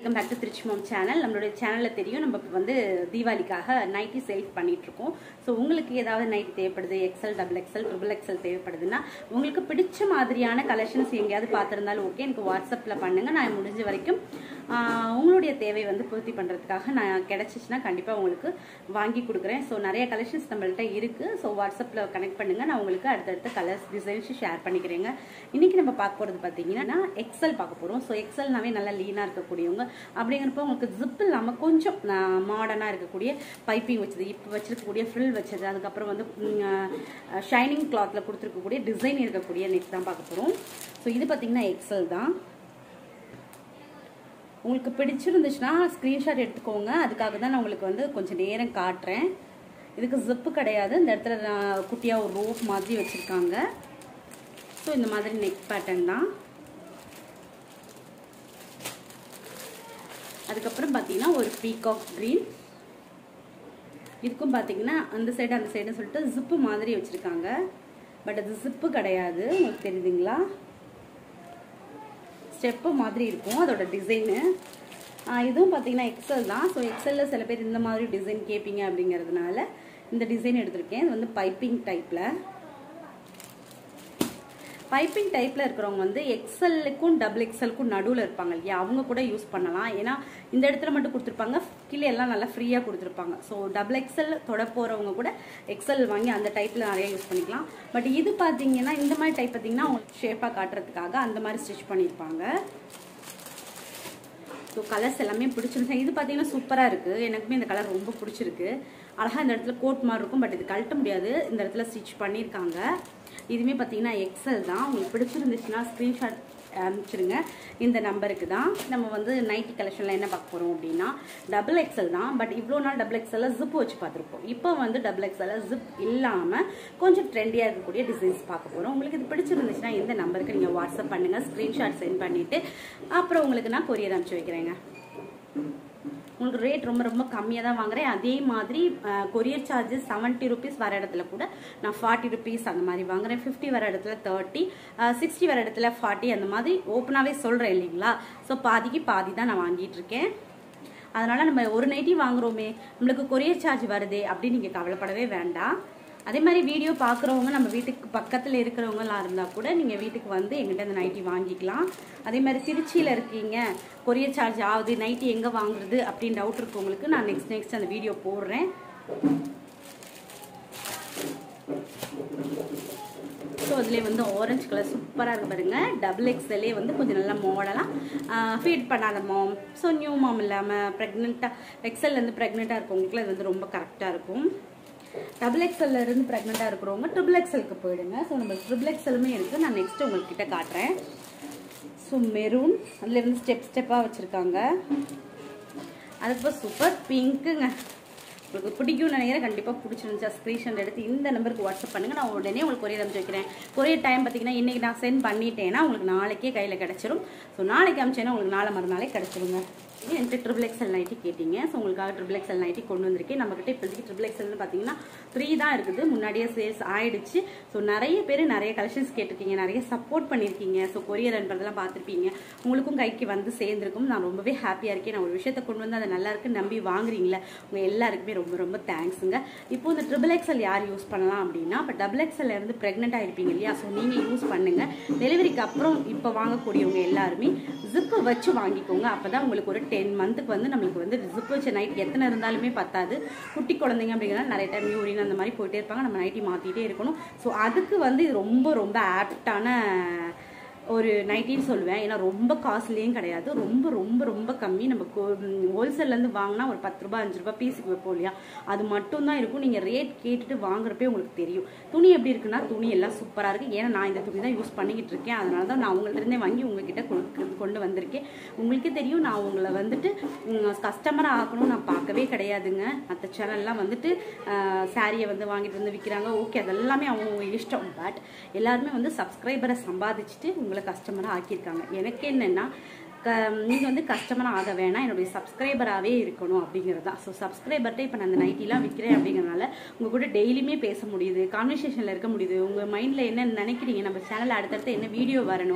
welcome back to Trichy mom channel நம்மளுடைய சேனலில் தெரியும் நம்ம இப்ப வந்து தீபாவளிக்காக நைட்டி சேல் பண்ணிட்டு இருக்கோம் ஸோ உங்களுக்கு ஏதாவது நைட்டி தேவைப்படுது XL double XL triple XL தேவைப்படுதுன்னா உங்களுக்கு பிடிச்ச மாதிரியான கலெக்ஷன்ஸ் எங்கேயாவது பார்த்துருந்தாலும் ஓகே எனக்கு வாட்ஸ்அப்பில் பண்ணுங்க நான் முடிஞ்ச வரைக்கும் ஆஹ், உங்களுடைய தேவை வந்து பூர்த்தி பண்ணுறதுக்காக நான் கிடைச்சிச்சுன்னா கண்டிப்பாக உங்களுக்கு வாங்கி கொடுக்குறேன் ஸோ நிறைய கலெக்ஷன்ஸ் நம்மள்ட்ட இருக்குது ஸோ வாட்ஸ்அப்பில் கனெக்ட் பண்ணுங்க நான் உங்களுக்கு அடுத்தடுத்த கலர்ஸ் டிசைன்ஸ் ஷேர் பண்ணிக்கிறேங்க இன்னைக்கு நம்ம பார்க்க போகிறது பார்த்தீங்கன்னா எக்ஸல் பார்க்க போகிறோம் ஸோ எக்ஸல்னாவே நல்லா லீனாக இருக்கக்கூடியவங்க அப்படிங்கிறப்ப உங்களுக்கு ஜிப் இல்லாமல் கொஞ்சம் மாடர்னாக இருக்கக்கூடிய பைப்பிங் வச்சது இப்போ வச்சிருக்கக்கூடிய ஃப்ரில் வச்சது அதுக்கப்புறம் வந்து ஷைனிங் கிளாத்தில் கொடுத்துருக்கக்கூடிய டிசைன் இருக்கக்கூடிய நெட் தான் பார்க்க போகிறோம் ஸோ இது பார்த்தீங்கன்னா எக்ஸல் தான் உங்களுக்கு பிடிச்சிருந்துச்சுன்னா ஸ்க்ரீன்ஷாட் எடுத்துக்கோங்க அதுக்காக தான் நான் உங்களுக்கு வந்து கொஞ்சம் நேரம் காட்டுறேன் இதுக்கு ஜிப்பு கிடையாது இந்த இடத்துல நான் குட்டியாக ஒரு ரோப் மாதிரி வச்சுருக்காங்க ஸோ இந்த மாதிரி நெக் பேட்டர்ன் தான் அதுக்கப்புறம் பார்த்தீங்கன்னா ஒரு பீகாக் க்ரீன் இதுக்கும் பார்த்தீங்கன்னா அந்த சைடு அந்த சைடுன்னு சொல்லிட்டு ஜிப்பு மாதிரி வச்சுருக்காங்க பட் அது ஜிப்பு கிடையாது உங்களுக்கு தெரியுதுங்களா ஸ்டெப்பு மாதிரி இருக்கும் அதோட டிசைனு இதுவும் பார்த்தீங்கன்னா எக்ஸல் தான் ஸோ எக்ஸலில் சில பேர் இந்த மாதிரி டிசைன் கேட்பீங்க அப்படிங்கிறதுனால இந்த டிசைன் எடுத்திருக்கேன் இது வந்து பைப்பிங் டைப்பில் பைப்பிங் டைப்பில் இருக்கிறவங்க வந்து எக்ஸலுக்கும் டபுள் எக்ஸலுக்கும் நடுவில் இருப்பாங்க இல்லையா அவங்க கூட யூஸ் பண்ணலாம் ஏன்னா இந்த இடத்துல மட்டும் கொடுத்துருப்பாங்க கீழே எல்லாம் நல்லா ஃப்ரீயாக கொடுத்துருப்பாங்க ஸோ டபுள் எக்ஸல் தொட போகிறவங்க கூட எக்ஸல் வாங்கி அந்த டைப்பில் நிறைய யூஸ் பண்ணிக்கலாம் பட் இது பார்த்தீங்கன்னா இந்த மாதிரி டைப் பார்த்தீங்கன்னா அவங்க ஷேப்பாக காட்டுறதுக்காக அந்த மாதிரி ஸ்டிச் பண்ணியிருப்பாங்க ஸோ கலர்ஸ் எல்லாமே பிடிச்சிருந்துச்சு இது பார்த்தீங்கன்னா சூப்பராக இருக்குது எனக்குமே இந்த கலர் ரொம்ப பிடிச்சிருக்கு அழகாக இந்த இடத்துல கோட் மாதிரி இருக்கும் பட் இது கழட்ட முடியாது இந்த இடத்துல ஸ்டிச் பண்ணியிருக்காங்க இதுவுமே பார்த்தீங்கன்னா எக்ஸல் தான் உங்களுக்கு பிடிச்சிருந்துச்சுன்னா ஸ்க்ரீன்ஷாட் அனுப்பிச்சிருங்க இந்த நம்பருக்கு தான் நம்ம வந்து நைட்டி கலெக்ஷனில் என்ன பார்க்க போகிறோம் அப்படின்னா டபுள் எக்ஸல் தான் பட் இவ்வளோ நாள் டபுள் எக்ஸலில் ஜிப் வச்சு பார்த்துருப்போம் இப்போ வந்து டபுள் எக்ஸலில் ஜிப் இல்லாமல் கொஞ்சம் ட்ரெண்டியாக இருக்கக்கூடிய டிசைன்ஸ் பார்க்க போகிறோம் உங்களுக்கு இது பிடிச்சிருந்துச்சுன்னா இந்த நம்பருக்கு நீங்கள் வாட்ஸ்அப் பண்ணுங்கள் ஸ்க்ரீன்ஷாட் சென்ட் பண்ணிவிட்டு அப்புறம் உங்களுக்கு நான் கொரியர் அனுப்பிச்சி வைக்கிறேங்க உங்களுக்கு ரேட் ரொம்ப ரொம்ப கம்மியாக தான் வாங்குறேன் அதே மாதிரி கொரியர் சார்ஜஸ் செவன்ட்டி ருபீஸ் வர இடத்துல கூட நான் ஃபார்ட்டி ருபீஸ் அந்த மாதிரி வாங்குறேன் ஃபிஃப்டி வர இடத்துல தேர்ட்டி சிக்ஸ்டி வர இடத்துல ஃபார்ட்டி அந்த மாதிரி ஓப்பனாகவே சொல்கிறேன் இல்லைங்களா ஸோ பாதிக்கு பாதி தான் நான் வாங்கிட்டு இருக்கேன் அதனால நம்ம ஒரு நைட்டி வாங்குறோமே நம்மளுக்கு கொரியர் சார்ஜ் வருதே அப்படின்னு நீங்கள் கவலைப்படவே வேண்டாம் அதே மாதிரி வீடியோ பார்க்குறவங்க நம்ம வீட்டுக்கு பக்கத்தில் இருக்கிறவங்களாம் இருந்தால் கூட நீங்கள் வீட்டுக்கு வந்து எங்கிட்ட அந்த நைட்டி வாங்கிக்கலாம் அதே மாதிரி திருச்சியில் இருக்கீங்க கொரியர் சார்ஜ் ஆகுது நைட்டி எங்கே வாங்குறது அப்படின்னு டவுட் இருக்கவங்களுக்கு நான் நெக்ஸ்ட் நெக்ஸ்ட் அந்த வீடியோ போடுறேன் ஸோ அதுலேயே வந்து ஆரஞ்சு கலர் சூப்பராக இருக்கு பாருங்க டபுள் எக்ஸ்எல்லே வந்து கொஞ்சம் நல்லா மாடலாக ஃபீட் பண்ணாத மாம் ஸோ நியூ மாம் இல்லாமல் ப்ரெக்னெண்ட்டாக எக்ஸல்லேருந்து ப்ரெக்னெண்ட்டாக இருக்கவங்களுக்கு அது வந்து ரொம்ப கரெக்டாக இருக்கும் டபுள் எக்ஸல்ல இருந்து ப்ரெக்னெண்ட்டாக இருக்கிறவங்க ட்ரிபிள் எக்ஸலுக்கு போயிடுங்க ஸோ நம்ம ட்ரிபிள் எக்ஸலுமே இருக்குது நான் நெக்ஸ்ட் உங்கள்கிட்ட காட்டுறேன் ஸோ மெரூன் அதில் வந்து ஸ்டெப் ஸ்டெப்பாக வச்சுருக்காங்க அதுக்கப்புறம் சூப்பர் பிங்க்குங்க உங்களுக்கு பிடிக்கும்னு நினைக்கிறேன் கண்டிப்பாக பிடிச்சிருந்துச்சா ஸ்க்ரீன்ஷாட் எடுத்து இந்த நம்பருக்கு வாட்ஸ்அப் பண்ணுங்கள் நான் உடனே உங்களுக்கு கொரியர் அனுப்பிச்சு வைக்கிறேன் கொரியர் டைம் பார்த்தீங்கன்னா இன்றைக்கி நான் சென்ட் பண்ணிட்டேன்னா உங்களுக்கு நாளைக்கே கையில் கிடச்சிரும் ஸோ நாளைக்கு அனுப்பிச்சேன்னா உங்களுக்கு நாளை மறுநாளே கிடச்சிருங்க என்கிட்ட ட்ரிபிள் எக்ஸல் நைட்டி கேட்டிங்க ஸோ உங்களுக்காக ட்ரிபிள் எக்ஸல் நைட்டி கொண்டு வந்திருக்கேன் நம்மக்கிட்ட இப்போதைக்கு ட்ரிபிள் எக்ஸல்னு பார்த்தீங்கன்னா த்ரீ தான் இருக்குது முன்னாடியே சேல்ஸ் ஆயிடுச்சு ஸோ நிறைய பேர் நிறைய கலெக்ஷன்ஸ் கேட்டிருக்கீங்க நிறைய சப்போர்ட் பண்ணியிருக்கீங்க ஸோ கொரியர் அனுப்புறதெல்லாம் பார்த்துருப்பீங்க உங்களுக்கும் கைக்கு வந்து சேர்ந்துருக்கும் நான் ரொம்பவே ஹாப்பியாக இருக்கேன் நான் ஒரு விஷயத்தை கொண்டு வந்து அதை நல்லா இருக்கு நம்பி வாங்குறீங்களே உங்கள் எல்லாருக்குமே ரொம்ப ரொம்ப தேங்க்ஸுங்க இப்போ இந்த ட்ரிபிள் எக்ஸல் யார் யூஸ் பண்ணலாம் அப்படின்னா இப்போ டபுள் எக்ஸல்ல இருந்து ப்ரெக்னென்ட் ஆயிருப்பீங்க இல்லையா ஸோ நீங்கள் யூஸ் பண்ணுங்க டெலிவரிக்கு அப்புறம் இப்போ வாங்கக்கூடியவங்க எல்லாருமே ஜிப்பு வச்சு வாங்கிக்கோங்க அப்போ தான் உங்களுக்கு ஒரு டென் மந்த்துக்கு வந்து நம்மளுக்கு வந்து ஜிப் வச்ச நைட் எத்தனை இருந்தாலுமே பத்தாது குட்டி குழந்தைங்க அப்படிங்கிறனால நிறைய டைம் யூரின் அந்த மாதிரி போயிட்டே இருப்பாங்க நம்ம நைட்டி மாற்றிட்டே இருக்கணும் ஸோ அதுக்கு வந்து இது ரொம்ப ரொம்ப ஆப்டான ஒரு நைட்டின்னு சொல்லுவேன் ஏன்னா ரொம்ப காஸ்ட்லியும் கிடையாது ரொம்ப ரொம்ப ரொம்ப கம்மி நம்ம ஹோல்சேல்லேருந்து வாங்கினா ஒரு பத்து ரூபாய் அஞ்சு ரூபாய் பீஸுக்கு வைப்போம் இல்லையா அது மட்டும்தான் இருக்கும் நீங்கள் ரேட் கேட்டுட்டு வாங்குறப்பே உங்களுக்கு தெரியும் துணி எப்படி இருக்குன்னா துணி எல்லாம் சூப்பராக இருக்குது ஏன்னா நான் இந்த துணி தான் யூஸ் பண்ணிக்கிட்டு இருக்கேன் அதனால தான் நான் உங்கள்ட்ட இருந்தே வாங்கி உங்ககிட்ட கொடுக்க கொண்டு வந்திருக்கேன் உங்களுக்கே தெரியும் நான் உங்களை வந்துட்டு கஸ்டமராக ஆக்கணும் நான் பார்க்கவே கிடையாதுங்க மற்ற சேனல்லாம் வந்துட்டு சாரியை வந்து வாங்கிட்டு வந்து விற்கிறாங்க ஓகே அதெல்லாமே அவங்க இஷ்டம் பட் எல்லாருமே வந்து சப்ஸ்கிரைபரை சம்பாதிச்சுட்டு உங்களை கஸ்டமராக ஆக்கியிருக்காங்க எனக்கு என்னென்னா க நீங்கள் வந்து கஸ்டமராக ஆக வேணாம் என்னுடைய சப்ஸ்கிரைபராகவே இருக்கணும் அப்படிங்கிறது தான் ஸோ சப்ஸ்கிரைபர்கிட்ட இப்போ நான் அந்த நைட்டிலாம் விற்கிறேன் அப்படிங்கிறனால உங்கள் கூட டெய்லியுமே பேச முடியுது கான்வர்சேஷனில் இருக்க முடியுது உங்கள் மைண்டில் என்ன நினைக்கிறீங்க நம்ம சேனலில் அடுத்தடுத்து என்ன வீடியோ வரணும்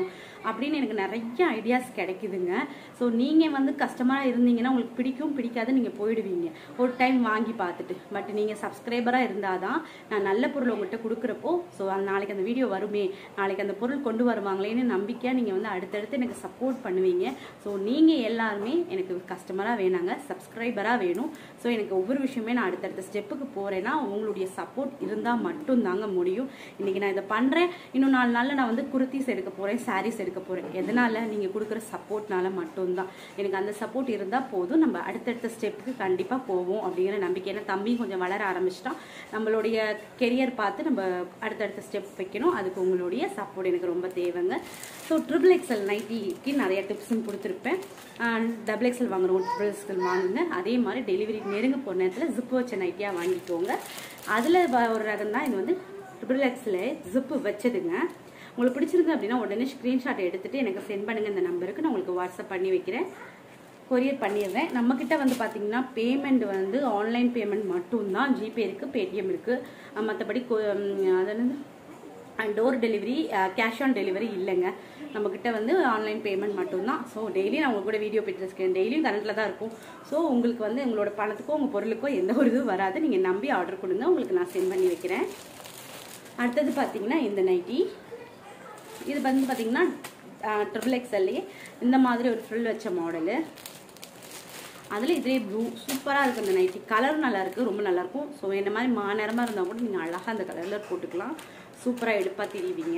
அப்படின்னு எனக்கு நிறைய ஐடியாஸ் கிடைக்குதுங்க ஸோ நீங்கள் வந்து கஸ்டமராக இருந்தீங்கன்னா உங்களுக்கு பிடிக்கும் பிடிக்காது நீங்கள் போயிடுவீங்க ஒரு டைம் வாங்கி பார்த்துட்டு பட் நீங்கள் சப்ஸ்கிரைபராக இருந்தால் தான் நான் நல்ல பொருள் உங்கள்கிட்ட கொடுக்குறப்போ ஸோ நாளைக்கு அந்த வீடியோ வருமே நாளைக்கு அந்த பொருள் கொண்டு வருவாங்களேன்னு நம்பிக்கையாக நீங்கள் வந்து அடுத்தடுத்து எனக்கு சப்போர்ட் பண்ணுவீங்க ஸோ நீங்கள் எல்லாருமே எனக்கு கஸ்டமராக வேணாங்க சப்ஸ்கிரைபராக வேணும் ஸோ எனக்கு ஒவ்வொரு விஷயமே நான் அடுத்தடுத்த ஸ்டெப்புக்கு போகிறேன்னா உங்களுடைய சப்போர்ட் இருந்தால் மட்டும் தாங்க முடியும் இன்றைக்கி நான் இதை பண்ணுறேன் இன்னும் நாலு நாளில் நான் வந்து குர்த்திஸ் எடுக்க போகிறேன் சாரீஸ் எடுக்க போகிறேன் எதனால் நீங்கள் கொடுக்குற சப்போர்ட்னால மட்டும்தான் எனக்கு அந்த சப்போர்ட் இருந்தால் போதும் நம்ம அடுத்தடுத்த ஸ்டெப்புக்கு கண்டிப்பாக போவோம் அப்படிங்கிற நம்பிக்கை ஏன்னா தம்பி கொஞ்சம் வளர ஆரம்பிச்சிட்டான் நம்மளுடைய கெரியர் பார்த்து நம்ம அடுத்தடுத்த ஸ்டெப் வைக்கணும் அதுக்கு உங்களுடைய சப்போர்ட் எனக்கு ரொம்ப தேவைங்க ஸோ ட்ரிபிள் எக்ஸல் நைட்டிக்கு நிறைய டிப்ஸும் கொடுத்துருப்பேன் டபுள் எக்ஸல் வாங்குறோம் ட்ரிபிள் எக்ஸல் வாங்குங்க அதே மாதிரி டெலிவரி நெருங்க போகிற நேரத்தில் ஜிப்பு வச்ச நைட்டியாக வாங்கிக்கோங்க அதில் ஒரு ரகம் தான் இது வந்து ட்ரிபிள் எக்ஸில் ஜிப்பு வச்சதுங்க உங்களுக்கு பிடிச்சிருக்கு அப்படின்னா உடனே ஸ்க்ரீன்ஷாட் எடுத்துட்டு எனக்கு சென்ட் பண்ணுங்க இந்த நம்பருக்கு நான் உங்களுக்கு வாட்ஸ்அப் பண்ணி வைக்கிறேன் கொரியர் பண்ணிடுறேன் நம்மக்கிட்ட வந்து பார்த்தீங்கன்னா பேமெண்ட் வந்து ஆன்லைன் பேமெண்ட் மட்டும்தான் ஜிபே இருக்குது பேடிஎம் இருக்குது மற்றபடி அது என்னது door delivery cash on delivery இல்லைங்க நம்மக்கிட்ட வந்து ஆன்லைன் பேமெண்ட் மட்டும்தான் ஸோ டெய்லி நான் உங்க கூட வீடியோ போட்டுருக்கேன் டெய்லியும் கரண்ட்டில் தான் இருக்கும் ஸோ உங்களுக்கு வந்து உங்களோட பணத்துக்கோ உங்கள் பொருளுக்கோ எந்த ஒரு இதுவும் வராது நீங்கள் நம்பி ஆர்டர் கொடுங்க உங்களுக்கு நான் சென்ட் பண்ணி வைக்கிறேன் அடுத்தது பார்த்தீங்கன்னா இந்த நைட்டி இது வந்து பார்த்தீங்கன்னா ட்ரிபிள் எக்ஸ்எல்லே இந்த மாதிரி ஒரு ஃப்ரில் வச்ச மாடலு அதில் இதே ப்ளூ சூப்பராக இருக்குது இந்த நைட்டி கலரும் நல்லா இருக்குது ரொம்ப நல்லாயிருக்கும் ஸோ இந்த மாதிரி மாநேரமாக இருந்தால் கூட நீங்கள் அழகாக அந்த கலரில் போட்டுக்கலாம் சூப்பராக எடுப்பாக தெரியுவீங்க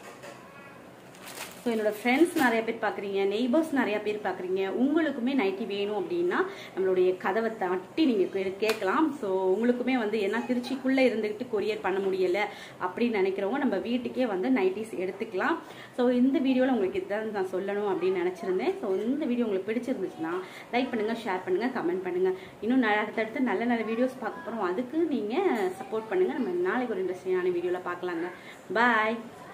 ஸோ என்னோட ஃப்ரெண்ட்ஸ் நிறைய பேர் பார்க்குறீங்க நெய்பர்ஸ் நிறைய பேர் பார்க்குறீங்க உங்களுக்குமே நைட்டி வேணும் அப்படின்னா நம்மளுடைய கதவை தட்டி நீங்கள் கேட்கலாம் ஸோ உங்களுக்குமே வந்து ஏன்னா திருச்சிக்குள்ளே இருந்துக்கிட்டு கொரியர் பண்ண முடியலை அப்படின்னு நினைக்கிறவங்க நம்ம வீட்டுக்கே வந்து நைட்டிஸ் எடுத்துக்கலாம் ஸோ இந்த வீடியோவில் உங்களுக்கு இதுதான் நான் சொல்லணும் அப்படின்னு நினச்சிருந்தேன் ஸோ இந்த வீடியோ உங்களுக்கு பிடிச்சிருந்துச்சுன்னா லைக் பண்ணுங்கள் ஷேர் பண்ணுங்கள் கமெண்ட் பண்ணுங்கள் இன்னும் அடுத்தடுத்து நல்ல நல்ல வீடியோஸ் பார்க்க போகிறோம் அதுக்கு நீங்கள் சப்போர்ட் பண்ணுங்கள் நம்ம நாளைக்கு ஒரு இன்ட்ரெஸ்டிங்கான வீடியோவில் பார்க்கலாங்க பாய்